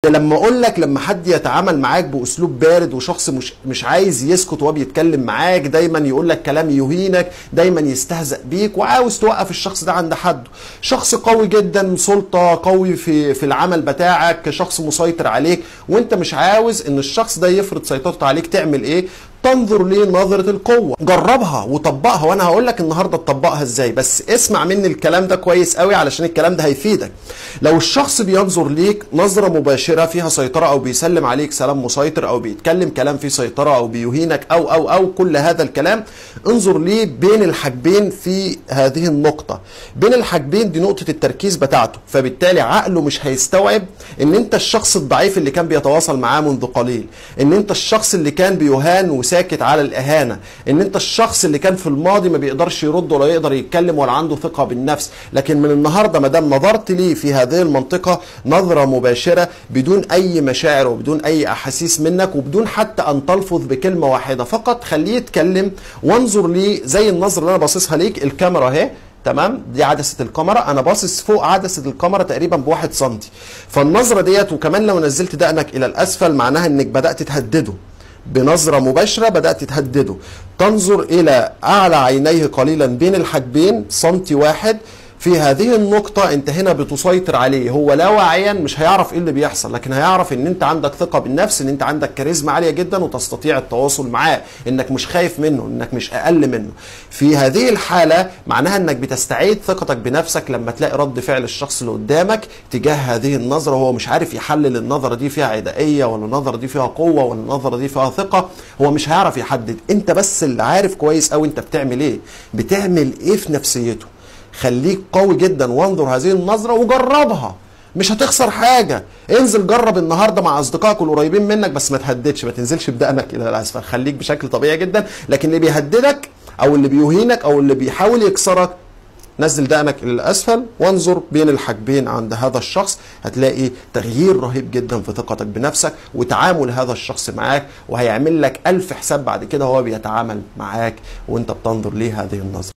لما اقول لك لما حد يتعامل معاك باسلوب بارد وشخص مش مش عايز يسكت وهو بيتكلم معاك دايما يقول لك كلام يهينك دايما يستهزأ بيك وعاوز توقف الشخص ده عند حده شخص قوي جدا سلطه قوي في في العمل بتاعك شخص مسيطر عليك وانت مش عاوز ان الشخص ده يفرض سيطرته عليك تعمل ايه تنظر ليه نظرة القوة جربها وطبقها وانا هقول لك النهاردة تطبقها ازاي بس اسمع مني الكلام ده كويس قوي علشان الكلام ده هيفيدك لو الشخص بينظر ليك نظرة مباشرة فيها سيطرة او بيسلم عليك سلام مسيطر او بيتكلم كلام فيه سيطرة او بيهينك او او او كل هذا الكلام انظر ليه بين الحاجبين في هذه النقطة بين الحاجبين دي نقطة التركيز بتاعته فبالتالي عقله مش هيستوعب ان انت الشخص الضعيف اللي كان بيتواصل معاه منذ قليل ان انت الشخص اللي كان بيهان وساكت على الاهانة ان انت الشخص اللي كان في الماضي ما بيقدرش يرد ولا يقدر يتكلم ولا عنده ثقة بالنفس لكن من النهاردة ما دام نظرت ليه في هذه المنطقة نظرة مباشرة بدون اي مشاعر وبدون اي احاسيس منك وبدون حتى ان تلفظ بكلمة واحدة فقط خليه يتكلم وانظر ليه زي النظرة اللي انا باصصها ليك الكاميرا اهي تمام دي عدسه الكاميرا انا باصص فوق عدسه الكاميرا تقريبا بواحد سنتي فالنظره ديت وكمان لو نزلت دقنك الى الاسفل معناها انك بدات تهدده بنظره مباشره بدات تهدده تنظر الى اعلى عينيه قليلا بين الحاجبين سنتي واحد في هذه النقطة انت هنا بتسيطر عليه هو لا واعيا مش هيعرف ايه اللي بيحصل لكن هيعرف ان انت عندك ثقة بالنفس ان انت عندك كاريزما عالية جدا وتستطيع التواصل معاه انك مش خايف منه انك مش اقل منه في هذه الحالة معناها انك بتستعيد ثقتك بنفسك لما تلاقي رد فعل الشخص اللي قدامك تجاه هذه النظرة وهو مش عارف يحلل النظرة دي فيها عدائية ولا النظرة دي فيها قوة ولا النظرة دي فيها ثقة هو مش هيعرف يحدد انت بس اللي عارف كويس قوي انت بتعمل ايه بتعمل ايه في نفسيته خليك قوي جدا وانظر هذه النظرة وجربها مش هتخسر حاجة انزل جرب النهاردة مع أصدقائك القريبين منك بس ما تهددش ما تنزلش بدقنك إلى الأسفل خليك بشكل طبيعي جدا لكن اللي بيهددك أو اللي بيهينك أو اللي بيحاول يكسرك نزل دقنك الى الاسفل وانظر بين الحاجبين عند هذا الشخص هتلاقي تغيير رهيب جدا في ثقتك بنفسك وتعامل هذا الشخص معاك وهيعمل لك الف حساب بعد كده وهو بيتعامل معاك وانت بتنظر ليه هذه النظره